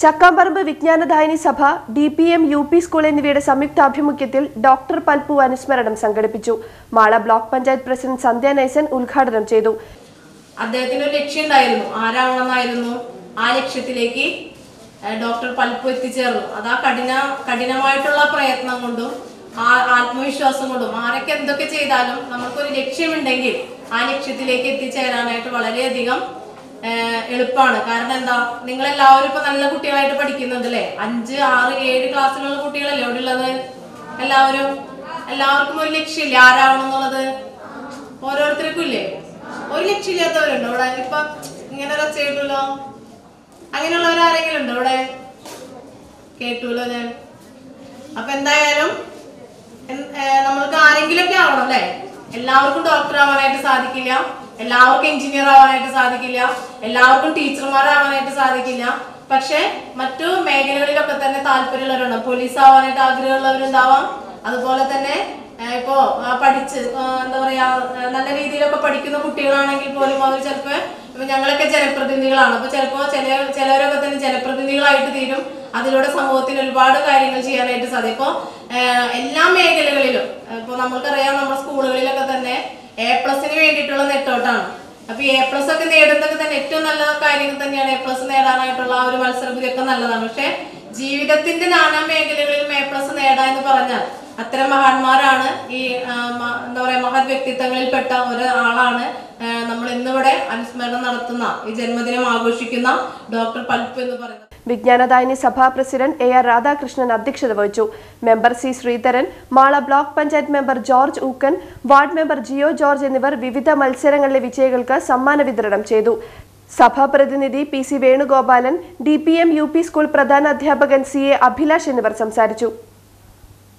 ചക്കാമ്പറമ്പ് Vijnanadayini Sabha D P M U P school എന്നിവയുടെ സംയുക്താഭിമുഖ്യത്തിൽ doctor Palpu അനുസ്മരണം സംഘടിപ്പിച്ചു മാള ബ്ലോക്ക് പഞ്ചായത്ത് പ്രസിഡന്റ് സന്ധ്യ നൈസൻ ഉദ്ഘാടനം ചെയ്തു അദ്ദേഹത്തിന് ഒരു ലക്ഷ്യം ഉണ്ടായിരുന്നു ആരാവണമെന്നായിരുന്നു ആ ലക്ഷ്യത്തിലേക്ക് ഏഹ്, ഡോക്ടർ പൽപ്പു എത്തിച്ചേർന്നു അത് ആ കഠിന കഠിനമായിട്ടുള്ള പ്രയത്നം കൊണ്ടും ആ ആത്മവിശ്വാസം കൊണ്ടും ആരൊക്കെ എന്തൊക്കെ ചെയ്താലും നമുക്കൊരു ലക്ഷ്യമുണ്ടെങ്കിൽ ആ ലക്ഷ്യത്തിലേക്ക് എത്തിച്ചേരാനായിട്ട് വളരെയധികം ഏഹ്, എളുപ്പമാണ് കാരണം എന്താ നിങ്ങൾ എല്ലാവരും ഇപ്പൊ നല്ല കുട്ടികളായിട്ട് പഠിക്കുന്നുണ്ട് അല്ലേ അഞ്ച് ആറ് ഏഴ് ക്ലാസ്സിലുള്ള കുട്ടികളല്ലേ ഇവിടെ ഉള്ളത് എല്ലാവരും എല്ലാവർക്കും ഒരു ലക്ഷ്യമില്ലേ ആരാവണം എന്നുള്ളത് ഓരോരുത്തർക്കും ഇല്ലേ ഒരു ലക്ഷ്യമില്ലാത്തവരുണ്ടോ ഇവിടെ ഇപ്പൊ ഇങ്ങനെ ഒരു ഒച്ചയിട്ടല്ലോ അങ്ങനെയുള്ളവർ ആരെങ്കിലും ഉണ്ടോ ഇവിടെ കേട്ടുല്ലോ ഞാൻ അപ്പൊ എന്തായാലും എൻ- ഏ, നമ്മൾക്ക് ആരെങ്കിലുമൊക്കെ ആവണം അല്ലേ എല്ലാവർക്കും ഡോക്ടർ ആവാനായിട്ട് സാധിക്കില്ല എല്ലാവർക്കും എഞ്ചിനീയർ ആവാനായിട്ട് സാധിക്കില്ല എല്ലാവർക്കും ടീച്ചർമാരാവാനായിട്ട് സാധിക്കില്ല പക്ഷെ മറ്റു മേഖലകളിലൊക്കെ തന്നെ താല്പര്യമുള്ളവരുണ്ടാവും പോലീസ് ആവാനായിട്ട് ആഗ്രഹമുള്ളവരുണ്ടാവാം അതുപോലെ തന്നെ ഏ, ഇപ്പോ ആ, പഠിച്ച് ആ, എന്താ പറയാ ആ, നല്ല രീതിയിലൊക്കെ പഠിക്കുന്ന കുട്ടികളാണെങ്കിൽ പോലും അവർ ചിലപ്പോ ഇപ്പൊ ഞങ്ങളൊക്കെ ജനപ്രതിനിധികളാണ് അപ്പൊ ചിലപ്പോ ചില ചിലവരൊക്കെ തന്നെ ജനപ്രതിനിധികളായിട്ട് തീരും അതിലൂടെ സമൂഹത്തിന് ഒരുപാട് കാര്യങ്ങൾ ചെയ്യാനായിട്ട് സാധിക്കും ഇപ്പൊ ഏഹ്, എല്ലാ മേഖലകളിലും ഇപ്പൊ നമ്മൾക്കറിയാം നമ്മുടെ സ്കൂളുകളിലൊക്കെ തന്നെ എ പ്ലസിന് വേണ്ടിയിട്ടുള്ള നെട്ടോട്ടാണ് അപ്പൊ എ പ്ലസ് ഒക്കെ നേടുന്നതൊക്കെ തന്നെ ഏറ്റവും നല്ല കാര്യങ്ങൾ തന്നെയാണ് എ പ്ലസ് നേടാനായിട്ടുള്ള ആ ഒരു മത്സരബുദ്ധി ഒക്കെ നല്ലതാണ് പക്ഷെ ജീവിതത്തിന്റെ നാനാ മേഖലകളിലും എ പ്ലസ് നേടാ എന്ന് പറഞ്ഞാൽ അത്തരം മഹാന്മാരാണ് ഈ ആ, മ- എന്താ പറയാ മഹത് വ്യക്തിത്വങ്ങളിൽപ്പെട്ട ഒരാളാണ് നമ്മൾ ഇന്നിവിടെ അനുസ്മരണം നടത്തുന്ന ഈ ജന്മദിനം ആഘോഷിക്കുന്ന ഡോക്ടർ പൽപ്പ് എന്ന് പറയുന്നത് വിജ്ഞാനദായിനി സഭാ പ്രസിഡന്റ് എ ആർ രാധാകൃഷ്ണൻ അധ്യക്ഷത വഹിച്ചു member C Sreedharan Mala block panchayat member George Ookkan ward member Jio George എന്നിവർ വിവിധ മത്സരങ്ങളിലെ വിജയികൾക്ക് സമ്മാന വിതരണം ചെയ്തു സഭാ പ്രതിനിധി P C Venugopalan D P M U P school പ്രധാന അധ്യാപകൻ സി എ അഭിലാഷ് എന്നിവർ സംസാരിച്ചു